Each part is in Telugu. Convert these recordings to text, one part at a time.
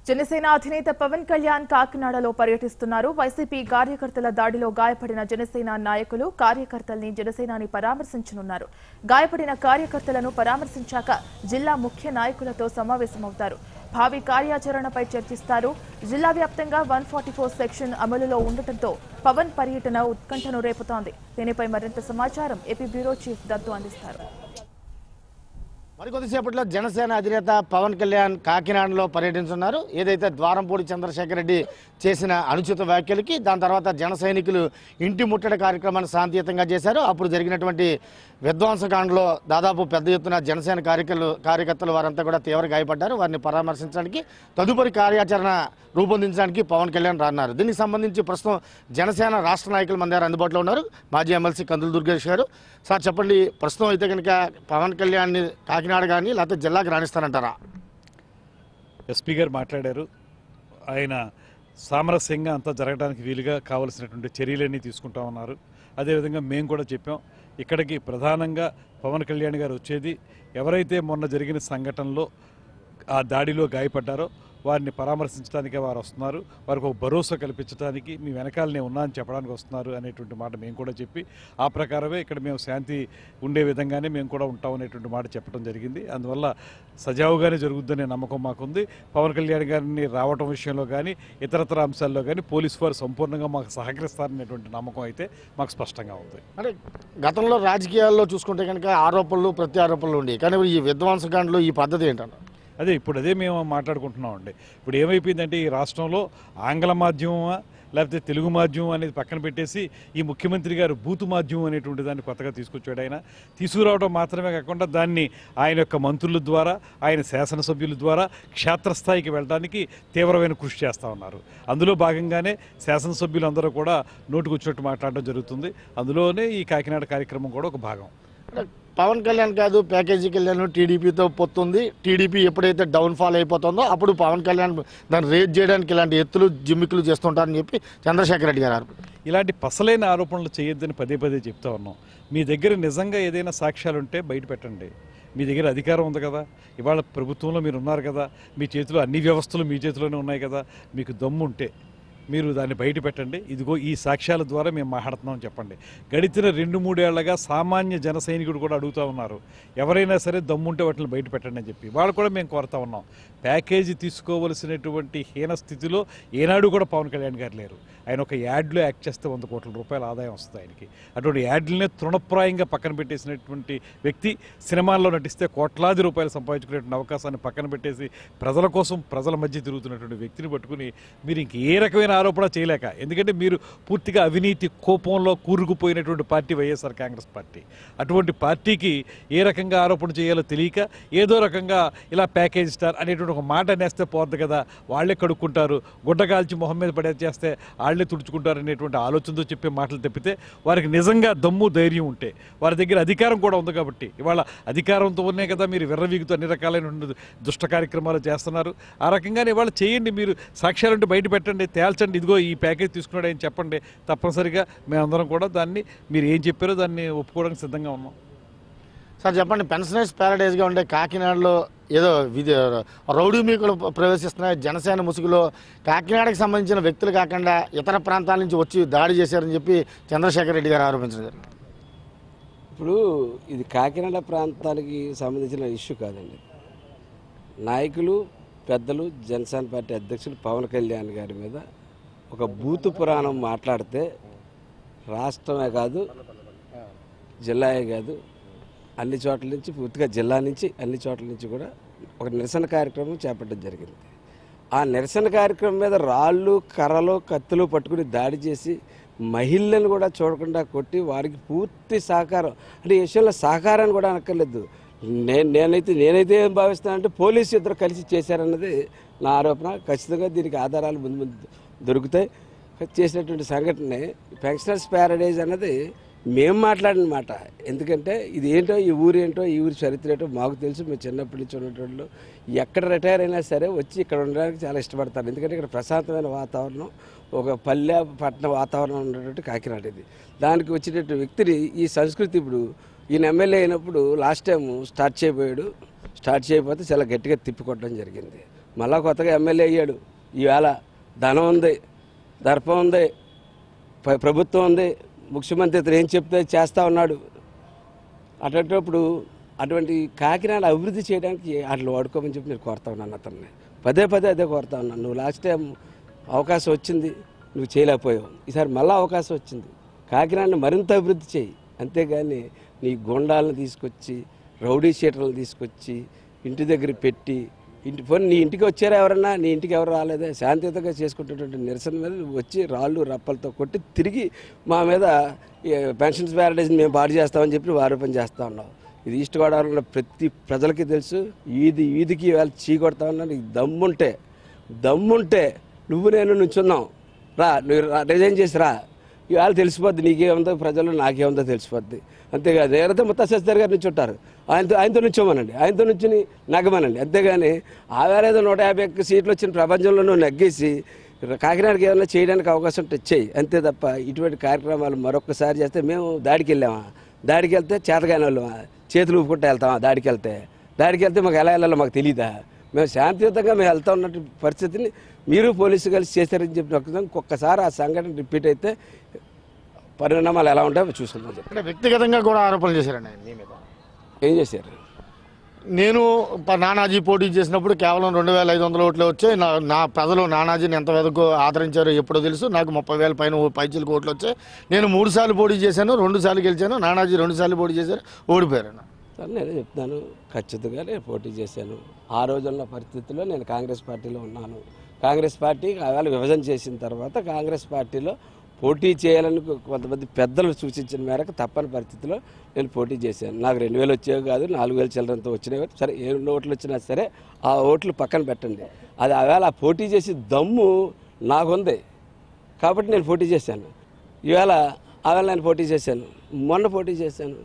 జనసేన అధినేత పవన్ కళ్యాణ్ కాకినాడలో పర్యటిస్తున్నారు వైసీపీ కార్యకర్తల దాడిలో గాయపడిన జనసేన నాయకులు కార్యకర్తల్ని జనసేనాని పరామర్శించనున్నారు గాయపడిన కార్యకర్తలను పరామర్శించాక జిల్లా ముఖ్య నాయకులతో సమావేశమవుతారు భావి కార్యాచరణపై చర్చిస్తారు జిల్లా వ్యాప్తంగా వన్ సెక్షన్ అమలులో ఉండటంతో పవన్ పర్యటన ఉత్కంఠను రేపుతోంది దీనిపై మరింత సమాచారం ఏపీ బ్యూరో చీఫ్ దత్తు అందిస్తారు మరికొద్దిసేపట్లో జనసేన అధినేత పవన్ కళ్యాణ్ కాకినాడలో పర్యటించున్నారు ఏదైతే ద్వారంపూడి చంద్రశేఖర్ రెడ్డి చేసిన అనుచిత వ్యాఖ్యలకి దాని తర్వాత జన సైనికులు ఇంటి ముట్టడి కార్యక్రమాన్ని శాంతియుతంగా చేశారు అప్పుడు జరిగినటువంటి విధ్వంసకాండలో దాదాపు పెద్ద ఎత్తున జనసేన కార్యకర్తలు కార్యకర్తలు వారంతా కూడా తీవ్ర గాయపడ్డారు వారిని పరామర్శించడానికి తదుపరి కార్యాచరణ రూపొందించడానికి పవన్ కళ్యాణ్ రాన్నారు దీనికి సంబంధించి ప్రస్తుతం జనసేన రాష్ట్ర నాయకులు మన దగ్గర అందుబాటులో ఉన్నారు మాజీ ఎమ్మెల్సీ కందులు దుర్గేష్ గారు సార్ చెప్పండి ప్రస్తుతం అయితే కనుక పవన్ కళ్యాణ్ని కాకినాడ కానీ లేకపోతే జిల్లాకి రాణిస్తారంటారా ఎస్పీ గారు మాట్లాడారు ఆయన సామరస్యంగా అంతా జరగడానికి వీలుగా కావలసినటువంటి చర్యలన్నీ తీసుకుంటా ఉన్నారు అదేవిధంగా మేము కూడా చెప్పాం ఇక్కడికి ప్రధానంగా పవన్ కళ్యాణ్ గారు వచ్చేది ఎవరైతే మొన్న జరిగిన సంఘటనలో ఆ దాడిలో గాయపడ్డారో వారిని పరామర్శించడానికి వారు వస్తున్నారు వారికి ఒక భరోసా కల్పించడానికి మీ వెనకాలనే ఉన్నా అని చెప్పడానికి వస్తున్నారు అనేటువంటి మాట మేము కూడా చెప్పి ఆ ప్రకారమే ఇక్కడ మేము శాంతి ఉండే విధంగానే మేము కూడా ఉంటాం అనేటువంటి మాట చెప్పడం జరిగింది అందువల్ల సజావుగానే జరుగుద్దనే నమ్మకం మాకుంది పవన్ కళ్యాణ్ గారిని రావటం విషయంలో కానీ ఇతరతర అంశాల్లో కానీ పోలీసు వారు సంపూర్ణంగా మాకు సహకరిస్తారనేటువంటి నమ్మకం అయితే మాకు స్పష్టంగా ఉంది అంటే గతంలో రాజకీయాల్లో చూసుకుంటే కనుక ఆరోపణలు ప్రతి ఆరోపణలు ఉండి కానీ ఈ విధ్వంసకాండలో ఈ పద్ధతి ఏంటన్నా అదే ఇప్పుడు అదే మేము మాట్లాడుకుంటున్నాం అండి ఇప్పుడు ఏమైపోయిందంటే ఈ రాష్ట్రంలో ఆంగ్ల మాధ్యమమా లేకపోతే తెలుగు మాధ్యమం అనేది పక్కన పెట్టేసి ఈ ముఖ్యమంత్రి గారు బూతు మాధ్యమం అనేటువంటి దాన్ని కొత్తగా తీసుకొచ్చాడు ఆయన తీసుకురావడం మాత్రమే కాకుండా దాన్ని ఆయన యొక్క మంత్రుల ద్వారా ఆయన శాసనసభ్యుల ద్వారా క్షేత్రస్థాయికి వెళ్ళడానికి తీవ్రమైన కృషి చేస్తూ ఉన్నారు అందులో భాగంగానే శాసనసభ్యులు అందరూ కూడా నోటుకు వచ్చినట్టు మాట్లాడడం జరుగుతుంది అందులోనే ఈ కాకినాడ కార్యక్రమం కూడా ఒక భాగం అంటే పవన్ కళ్యాణ్ కాదు ప్యాకేజీ కళ్యాణ్ టీడీపీతో పొత్తుంది టీడీపీ ఎప్పుడైతే డౌన్ ఫాల్ అయిపోతుందో అప్పుడు పవన్ కళ్యాణ్ దాన్ని రేజ్ చేయడానికి ఇలాంటి ఎత్తులు జిమ్మికులు చేస్తుంటారని చెప్పి చంద్రశేఖర్ రెడ్డి గారు ఆరోపించారు. ఇలాంటి పసలైన ఆరోపణలు చేయొద్దని పదే పదే చెప్తా ఉన్నాం మీ దగ్గర నిజంగా ఏదైనా సాక్ష్యాలు ఉంటే బయట పెట్టండి మీ దగ్గర అధికారం ఉంది కదా ఇవాళ ప్రభుత్వంలో మీరు ఉన్నారు కదా మీ చేతిలో అన్ని వ్యవస్థలు మీ చేతిలోనే ఉన్నాయి కదా మీకు దమ్ము ఉంటే మీరు దాన్ని బయట పెట్టండి ఇదిగో ఈ సాక్ష్యాల ద్వారా మేము మాట్లాడుతున్నాం చెప్పండి గడిచిన రెండు మూడేళ్లగా సామాన్య జన సైనికుడు కూడా అడుగుతూ ఉన్నారు ఎవరైనా సరే దమ్ముంటే వాటిని బయట పెట్టండి అని చెప్పి వాళ్ళు కూడా మేము కోరుతా ఉన్నాం ప్యాకేజీ తీసుకోవలసినటువంటి హీన స్థితిలో ఏనాడు కూడా పవన్ కళ్యాణ్ గారు లేరు ఆయన ఒక యాడ్లో యాక్ట్ చేస్తే వంద కోట్ల రూపాయల ఆదాయం వస్తుంది ఆయనకి అటువంటి యాడ్లనే తృణప్రాయంగా పక్కన పెట్టేసినటువంటి వ్యక్తి సినిమాల్లో నటిస్తే కోట్లాది రూపాయలు సంపాదించుకునేటువంటి అవకాశాన్ని పక్కన పెట్టేసి ప్రజల కోసం ప్రజల మధ్య తిరుగుతున్నటువంటి వ్యక్తిని పట్టుకుని మీరు ఇంక ఏ రకమైన ఆరోపణ చేయలేక ఎందుకంటే మీరు పూర్తిగా అవినీతి కోపంలో కూరుకుపోయినటువంటి పార్టీ వైఎస్ఆర్ కాంగ్రెస్ పార్టీ అటువంటి పార్టీకి ఏ రకంగా ఆరోపణ చేయాలో తెలియక ఏదో రకంగా ఇలా ప్యాకేజ్ స్టార్ అనేటువంటి ఒక మాట నేస్తే పోద్ది కదా వాళ్ళే కడుక్కుంటారు గుడ్డ కాల్చి మొహం మీద పడే చేస్తే వాళ్ళే తుడుచుకుంటారు అనేటువంటి ఆలోచనతో చెప్పే మాటలు తప్పితే వారికి నిజంగా దమ్ము ధైర్యం ఉంటే వారి దగ్గర అధికారం కూడా ఉంది కాబట్టి ఇవాళ అధికారంతో ఉన్నాయి కదా మీరు విర్రవీగుతూ అన్ని రకాలైన దుష్ట కార్యక్రమాలు చేస్తున్నారు ఆ రకంగానే ఇవాళ చేయండి మీరు సాక్ష్యాలుంటే బయట పెట్టండి తేల్చండి ఇదిగో ఈ ప్యాకేజ్ తీసుకున్నాడు అని చెప్పండి తప్పనిసరిగా మేమందరం కూడా దాన్ని మీరు ఏం చెప్పారో దాన్ని ఒప్పుకోవడానికి సిద్ధంగా ఉన్నాం సార్ చెప్పండి పెన్షనర్స్ ప్యారడైజ్గా ఉండే కాకినాడలో ఏదో విధి రౌడీ మీకులు ప్రవేశిస్తున్నాయి జనసేన ముసుగులో కాకినాడకి సంబంధించిన వ్యక్తులు కాకుండా ఇతర ప్రాంతాల నుంచి వచ్చి దాడి చేశారని చెప్పి చంద్రశేఖర్ రెడ్డి గారు ఆరోపించడం జరిగింది ఇప్పుడు ఇది కాకినాడ ప్రాంతానికి సంబంధించిన ఇష్యూ కాదండి నాయకులు పెద్దలు జనసేన పార్టీ అధ్యక్షులు పవన్ కళ్యాణ్ గారి మీద ఒక బూతు పురాణం మాట్లాడితే రాష్ట్రమే కాదు జిల్లాయే కాదు అన్ని చోట్ల నుంచి పూర్తిగా జిల్లా నుంచి అన్ని చోట్ల నుంచి కూడా ఒక నిరసన కార్యక్రమం చేపట్టడం జరిగింది ఆ నిరసన కార్యక్రమం మీద రాళ్ళు కర్రలు కత్తులు పట్టుకుని దాడి చేసి మహిళలను కూడా చూడకుండా కొట్టి వారికి పూర్తి సహకారం అంటే ఈ విషయంలో సహకారాన్ని కూడా అనక్కర్లేదు నేను నేనైతే నేనైతే ఏం భావిస్తానంటే పోలీసు ఇద్దరు కలిసి చేశారన్నది నా ఆరోపణ ఖచ్చితంగా దీనికి ఆధారాలు ముందు ముందు దొరుకుతాయి చేసినటువంటి సంఘటన పెన్షనర్స్ ప్యారడైజ్ అన్నది మేము మాట్లాడిన మాట ఎందుకంటే ఇది ఏంటో ఈ ఊరు ఏంటో ఈ ఊరి చరిత్ర ఏంటో మాకు తెలుసు మేము చిన్నప్పటి నుంచి ఉన్నటువంటి ఎక్కడ రిటైర్ అయినా సరే వచ్చి ఇక్కడ ఉండడానికి చాలా ఇష్టపడతారు ఎందుకంటే ఇక్కడ ప్రశాంతమైన వాతావరణం ఒక పల్లె పట్టణ వాతావరణం ఉన్నటువంటి కాకినాడ ఇది దానికి వచ్చినటువంటి వ్యక్తిని ఈ సంస్కృతి ఇప్పుడు ఈయన ఎమ్మెల్యే అయినప్పుడు లాస్ట్ టైం స్టార్ట్ చేయబోయాడు స్టార్ట్ చేయకపోతే చాలా గట్టిగా తిప్పికొట్టడం జరిగింది మళ్ళా కొత్తగా ఎమ్మెల్యే అయ్యాడు ఈవేళ ధనం ఉంది దర్పం ఉంది ప్ర- ప్రభుత్వం ఉంది ముఖ్యమంత్రి ఇతను ఏం చెప్తే చేస్తా ఉన్నాడు అటువంటిప్పుడు అటువంటి కాకినాడ అభివృద్ధి చేయడానికి అట్లా వాడుకోమని చెప్పి నేను కోరుతా ఉన్నాను అతన్ని పదే పదే అదే కోరుతా ఉన్నాను నువ్వు లాస్ట్ టైం అవకాశం వచ్చింది నువ్వు చేయలేకపోయావు ఈసారి మళ్ళీ అవకాశం వచ్చింది కాకినాడని మరింత అభివృద్ధి చేయి అంతేగాని నీ గుండాలను తీసుకొచ్చి రౌడీ షీటర్లను తీసుకొచ్చి ఇంటి దగ్గర పెట్టి ఇంటి పోనీ నీ ఇంటికి వచ్చారా ఎవరన్నా నీ ఇంటికి ఎవరు రాలేదే శాంతియుతంగా చేసుకుంటున్నటువంటి నిరసన మీద నువ్వు వచ్చి రాళ్ళు రప్పలతో కొట్టి తిరిగి మా మీద ఈ పెన్షన్స్ ప్యారడైజ్ మేము పాడు చేస్తామని చెప్పి నువ్వు ఆరోపణ చేస్తా ఉన్నావు ఇది ఈస్ట్ గోదావరిలో ప్రతి ప్రజలకి తెలుసు ఈది ఈదికి వాళ్ళు చీకొడతా ఉన్నా నీకు దమ్ముంటే దమ్ముంటే నువ్వు నేను నుంచున్నాం రా నువ్వు రా, రిజైన్ చేసి రా ఇవాళ తెలిసిపోద్ది నీకేముందో ప్రజలు నాకేముందో తెలిసిపోద్ది అంతేకాదు నేరైతే ముత్తాశేస్తారు గారు నుంచి ఉంటారు ఆయనతో ఆయనతో నుంచోమనండి ఆయనతో నుంచి నగ్గమనండి అంతేగాని ఆవేరేదో నూట యాభై ఒక్క సీట్లు వచ్చిన ప్రపంచంలో నువ్వు నగ్గేసి కాకినాడకి ఏమైనా చేయడానికి అవకాశం ఉంటే చెయ్యి అంతే తప్ప ఇటువంటి కార్యక్రమాలు మరొకసారి చేస్తే మేము దాడికి వెళ్ళామా దాడికి వెళ్తే చేతగాని వాళ్ళమా చేతులు ఊపుకుంటూ వెళ్తామా దాడికి వెళ్తే దాడికి వెళ్తే మాకు ఎలా వెళ్ళాలో మాకు తెలియదా మేము శాంతియుతంగా మేము వెళ్తా ఉన్నట్టు పరిస్థితిని మీరు పోలీసు కలిసి చేశారని చెప్పిన ఒక్క- ఒక్కసారి ఆ సంఘటన రిపీట్ అయితే పరిణామాలు ఎలా ఉంటాయో చూసుకుందాం చెప్పి అంటే వ్యక్తిగతంగా కూడా ఆరోపణలు చేశారండి ఆయన మీ మీద ఏం చేశారు నేను ప- నానాజీ పోటీ చేసినప్పుడు కేవలం రెండు వేల ఐదు వందల ఓట్లు వచ్చాయి నా నా ప్రజలు నానాజీని ఎంత వరకు ఆదరించారో ఎప్పుడో తెలుసు నాకు ముప్పై వేల పైన ఓ- పైచిలకు ఓట్లు వచ్చాయి నేను మూడు సార్లు పోటీ చేశాను రెండు సార్లు గెలిచాను నానాజీ రెండు సార్లు పోటీ చేశారు ఓడిపోయారు సార్ నేనే చెప్తున్నాను ఖచ్చితంగా నేను పోటీ చేశాను ఆ రోజున్న పరిస్థితుల్లో నేను కాంగ్రెస్ పార్టీలో ఉన్నాను కాంగ్రెస్ పార్టీ ఆవేళ విభజన చేసిన తర్వాత కాంగ్రెస్ పార్టీలో పోటీ చేయాలని కొంతమంది పెద్దలు సూచించిన మేరకు తప్పని పరిస్థితిలో నేను పోటీ చేశాను నాకు రెండు వేలు వచ్చేవి కాదు నాలుగు వేలు చిల్లరంతో వచ్చినవి సరే ఏ ఓట్లు వచ్చినా సరే ఆ ఓట్లు పక్కన పెట్టండి అది ఆవేళ ఆ పోటీ చేసి దమ్ము నాకుంది కాబట్టి నేను పోటీ చేశాను ఈవేళ ఆవేళ నేను పోటీ చేశాను మొన్న పోటీ చేశాను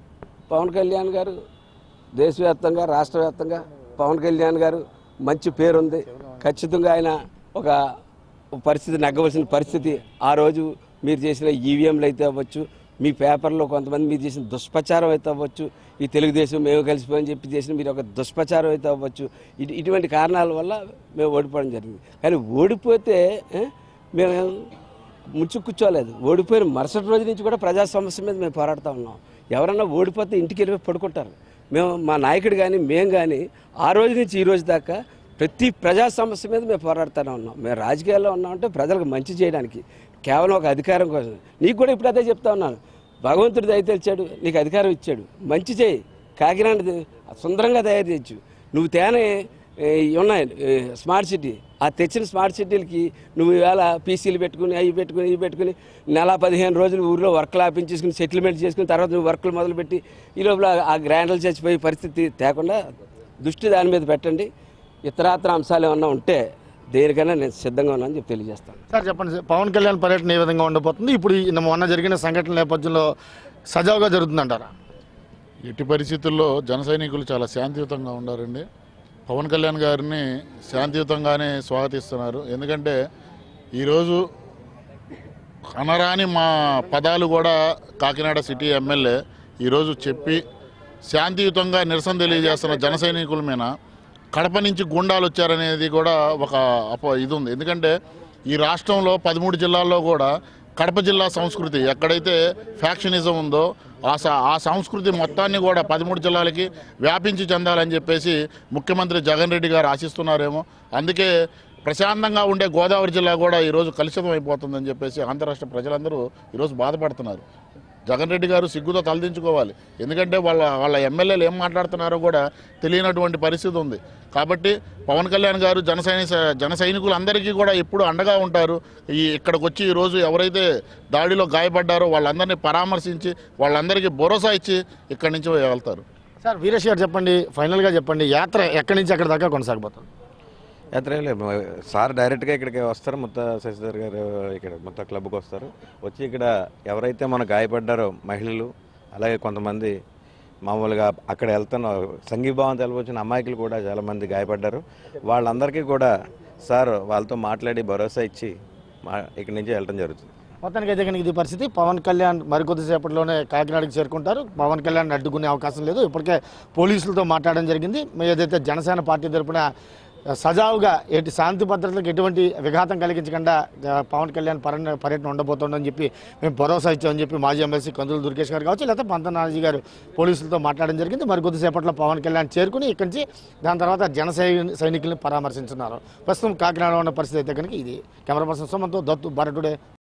పవన్ కళ్యాణ్ గారు దేశవ్యాప్తంగా రాష్ట్ర వ్యాప్తంగా పవన్ కళ్యాణ్ గారు మంచి పేరుంది ఖచ్చితంగా ఆయన ఒక పరిస్థితి నగ్గవలసిన పరిస్థితి ఆ రోజు మీరు చేసిన ఈవీఎంలు అయితే అవ్వచ్చు మీ పేపర్లో కొంతమంది మీరు చేసిన దుష్ప్రచారం అయితే అవ్వచ్చు ఈ తెలుగుదేశం మేము కలిసిపోయని చెప్పి చేసిన మీరు ఒక దుష్ప్రచారం అయితే అవ్వచ్చు ఇటు ఇటువంటి కారణాల వల్ల మేము ఓడిపోవడం జరిగింది కానీ ఓడిపోతే ఏ, మేము ముచ్చు కూర్చోలేదు ఓడిపోయిన మరుసటి రోజు నుంచి కూడా ప్రజా సమస్య మీద మేము పోరాడుతూ ఉన్నాం ఎవరన్నా ఓడిపోతే ఇంటికి వెళ్ళి పడుకుంటారు మేము మా నాయకుడు కానీ మేము కానీ ఆ రోజు నుంచి ఈ రోజు దాకా ప్రతి ప్రజా సమస్య మీద మేము పోరాడుతూనే ఉన్నాం మేము రాజకీయాల్లో ఉన్నామంటే ప్రజలకు మంచి చేయడానికి కేవలం ఒక అధికారం కోసం నీకు కూడా ఇప్పుడు అదే చెప్తా ఉన్నాను భగవంతుడు దయ తెలిచాడు నీకు అధికారం ఇచ్చాడు మంచి చేయి కాకినాడ సుందరంగా తయారు చేయొచ్చు నువ్వు తేనే ఏ, ఇవి ఉన్నాయి ఏ, స్మార్ట్ సిటీ ఆ తెచ్చిన స్మార్ట్ సిటీలకి నువ్వు ఇవాళ పీసీలు పెట్టుకుని అవి పెట్టుకుని ఇవి పెట్టుకుని నెల పదిహేను రోజులు ఊరిలో వర్క్లు ఆపించేసుకుని సెటిల్మెంట్ చేసుకుని తర్వాత నువ్వు వర్క్లు మొదలుపెట్టి ఈ లోపల ఆ గ్రాండ్లు చచ్చిపోయే పరిస్థితి తేకుండా దృష్టి దాని మీద పెట్టండి ఇతరాత్ర అంశాలు ఏమన్నా ఉంటే దేనికైనా నేను సిద్ధంగా ఉన్నానని చెప్పి తెలియజేస్తాను సార్ చెప్పండి సార్ పవన్ కళ్యాణ్ పర్యటన ఏ విధంగా ఉండబోతుంది ఇప్పుడు ఈ మొన్న జరిగిన సంఘటన నేపథ్యంలో సజావుగా జరుగుతుందంటారా ఎట్టి పరిస్థితుల్లో జన సైనికులు చాలా శాంతియుతంగా ఉండారండి పవన్ కళ్యాణ్ గారిని శాంతియుతంగానే స్వాగతిస్తున్నారు ఎందుకంటే ఈరోజు అనరాని మా పదాలు కూడా కాకినాడ సిటీ ఎమ్మెల్యే ఈరోజు చెప్పి శాంతియుతంగా నిరసన తెలియజేస్తున్న జన సైనికుల మీద కడప నుంచి గుండాలు వచ్చారనేది కూడా ఒక అప ఇది ఉంది ఎందుకంటే ఈ రాష్ట్రంలో పదమూడు జిల్లాల్లో కూడా కడప జిల్లా సంస్కృతి ఎక్కడైతే ఫ్యాక్షనిజం ఉందో ఆ స- ఆ సంస్కృతి మొత్తాన్ని కూడా పదమూడు జిల్లాలకి వ్యాపించి చెందాలని చెప్పేసి ముఖ్యమంత్రి జగన్ రెడ్డి గారు ఆశిస్తున్నారేమో అందుకే ప్రశాంతంగా ఉండే గోదావరి జిల్లా కూడా ఈరోజు కలుషితం అయిపోతుందని చెప్పేసి ఆంధ్ర రాష్ట్ర ప్రజలందరూ ఈరోజు బాధపడుతున్నారు జగన్ రెడ్డి గారు సిగ్గుతో తలదించుకోవాలి ఎందుకంటే వాళ్ళ వాళ్ళ ఎమ్మెల్యేలు ఏం మాట్లాడుతున్నారో కూడా తెలియనటువంటి పరిస్థితి ఉంది కాబట్టి పవన్ కళ్యాణ్ గారు జన సైని జన సైనికులందరికీ కూడా ఎప్పుడు అండగా ఉంటారు ఈ ఇక్కడికి వచ్చి ఈరోజు ఎవరైతే దాడిలో గాయపడ్డారో వాళ్ళందరినీ పరామర్శించి వాళ్ళందరికీ భరోసా ఇచ్చి ఇక్కడి నుంచి వెళ్తారు సార్ వీరేష్ గారు చెప్పండి ఫైనల్గా చెప్పండి యాత్ర ఎక్కడి నుంచి ఎక్కడి దాకా కొనసాగబోతుంది యాత్ర ఏం లేదు సార్ డైరెక్ట్గా ఇక్కడికి వస్తారు ముత్త శశిధర్ గారు ఇక్కడ మొత్తం క్లబ్కి వస్తారు వచ్చి ఇక్కడ ఎవరైతే మన గాయపడ్డారో మహిళలు అలాగే కొంతమంది మామూలుగా అక్కడ వెళ్తున్న సంఘీభావం తెలవచ్చిన అమాయకులు కూడా చాలామంది గాయపడ్డారు వాళ్ళందరికీ కూడా సార్ వాళ్ళతో మాట్లాడి భరోసా ఇచ్చి మా ఇక్కడి నుంచి వెళ్ళడం జరుగుతుంది మొత్తానికి అయితే కనుక ఇది పరిస్థితి పవన్ కళ్యాణ్ మరికొద్దిసేపట్లోనే కాకినాడకి చేరుకుంటారు పవన్ కళ్యాణ్ అడ్డుకునే అవకాశం లేదు ఇప్పటికే పోలీసులతో మాట్లాడడం జరిగింది మీ ఏదైతే జనసేన పార్టీ తరపున సజావుగా ఎటు శాంతి భద్రతలకు ఎటువంటి విఘాతం కలిగించకుండా ఆ, పవన్ కళ్యాణ్ పర్యటన పర్యటన ఉండబోతోందని చెప్పి మేము భరోసా ఇచ్చామని చెప్పి మాజీ ఎమ్మెల్సీ కందులు దుర్గేష్ గారు కావచ్చు లేకపోతే పంతనాజీ గారు పోలీసులతో మాట్లాడడం జరిగింది మరి కొద్దిసేపట్లో పవన్ కళ్యాణ్ చేరుకుని ఇక్కడి నుంచి దాని తర్వాత జన సై- సైనికుల్ని పరామర్శించున్నారు ప్రస్తుతం కాకినాడలో ఉన్న పరిస్థితి అయితే కనుక ఇది కెమెరా పర్సన్ సుమంతో దత్తు భారతుడే